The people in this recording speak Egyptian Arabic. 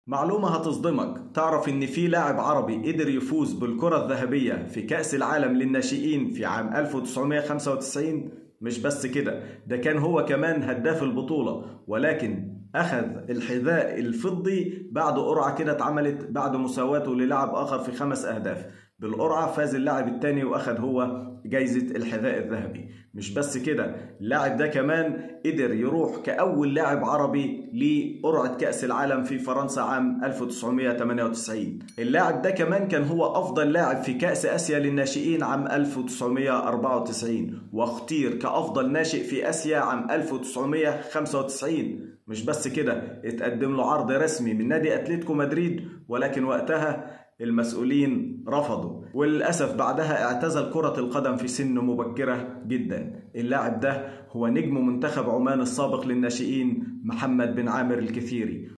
معلومة هتصدمك تعرف ان في لاعب عربي قدر يفوز بالكرة الذهبية في كأس العالم للناشئين في عام 1995 مش بس كده ده كان هو كمان هداف البطولة ولكن أخذ الحذاء الفضي بعد قرعة كده اتعملت بعد مساواته للاعب آخر في خمس أهداف بالقرعة فاز اللاعب التاني وأخذ هو جايزة الحذاء الذهبي مش بس كده اللاعب ده كمان قدر يروح كأول لاعب عربي لقرعة كأس العالم في فرنسا عام 1998 اللاعب ده كمان كان هو أفضل لاعب في كأس آسيا للناشئين عام 1994 واختير كأفضل ناشئ في آسيا عام 1995 مش بس كده اتقدم له عرض رسمي من نادي أتلتيكو مدريد ولكن وقتها المسؤولين رفضوا وللأسف بعدها اعتزل كرة القدم في سن مبكرة جدا اللاعب ده هو نجم منتخب عمان السابق للناشئين محمد بن عامر الكثيري